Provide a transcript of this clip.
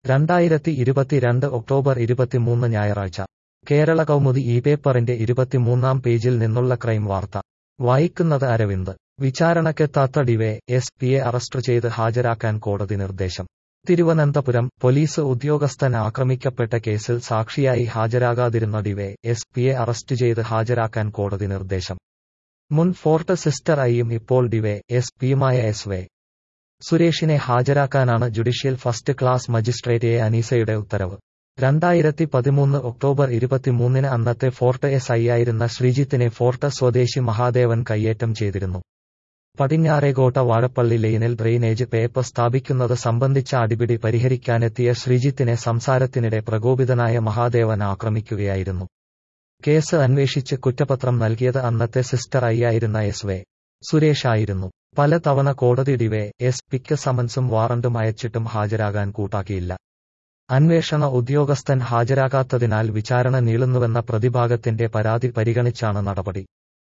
രണ്ടായിരത്തി ഇരുപത്തിരണ്ട് ഒക്ടോബർ ഇരുപത്തിമൂന്ന് ഞായറാഴ്ച കേരള കൗമുദി ഈ പേപ്പറിന്റെ ഇരുപത്തിമൂന്നാം പേജിൽ നിന്നുള്ള ക്രൈം വാർത്ത വായിക്കുന്നത് അരവിന്ദ് വിചാരണക്കെത്താത്ത ഡിവേ എസ് പിയെ അറസ്റ്റ് ചെയ്ത് ഹാജരാക്കാൻ കോടതി നിർദ്ദേശം തിരുവനന്തപുരം പോലീസ് ഉദ്യോഗസ്ഥൻ ആക്രമിക്കപ്പെട്ട കേസിൽ സാക്ഷിയായി ഹാജരാകാതിരുന്ന ഡിവേ എസ് പിയെ അറസ്റ്റ് ചെയ്ത് ഹാജരാക്കാൻ കോടതി നിർദ്ദേശം മുൻ ഫോർട്ട് സിസ്റ്റർ ഐയും ഇപ്പോൾ ഡിവേ എസ് പിയുമായ എസ് വേ സുരേഷിനെ ഹാജരാക്കാനാണ് judicial first class magistrate A അനീസയുടെ ഉത്തരവ് രണ്ടായിരത്തി പതിമൂന്ന് ഒക്ടോബർ ഇരുപത്തിമൂന്നിന് അന്നത്തെ ഫോർട്ട് എസ് ഐ ആയിരുന്ന ശ്രീജിത്തിനെ ഫോർട്ട് സ്വദേശി മഹാദേവൻ കയ്യേറ്റം ചെയ്തിരുന്നു പടിഞ്ഞാറേകോട്ട വാഴപ്പള്ളി ലെയിനിൽ ഡ്രെയിനേജ് പേപ്പ് സ്ഥാപിക്കുന്നത് സംബന്ധിച്ച അടിപിടി പരിഹരിക്കാനെത്തിയ ശ്രീജിത്തിനെ സംസാരത്തിനിടെ പ്രകോപിതനായ മഹാദേവൻ ആക്രമിക്കുകയായിരുന്നു കേസ് അന്വേഷിച്ച് കുറ്റപത്രം നൽകിയത് അന്നത്തെ സിസ്റ്റർ ഐയായിരുന്ന എസ് വേ സുരേഷായിരുന്നു പല തവണ കോടതി ഡിവേ എസ് പിക്ക് സമൻസും വാറണ്ടും അയച്ചിട്ടും ഹാജരാകാൻ കൂട്ടാക്കിയില്ല അന്വേഷണ ഉദ്യോഗസ്ഥൻ ഹാജരാകാത്തതിനാൽ വിചാരണ നീളുന്നുവെന്ന പ്രതിഭാഗത്തിന്റെ പരാതി പരിഗണിച്ചാണ് നടപടി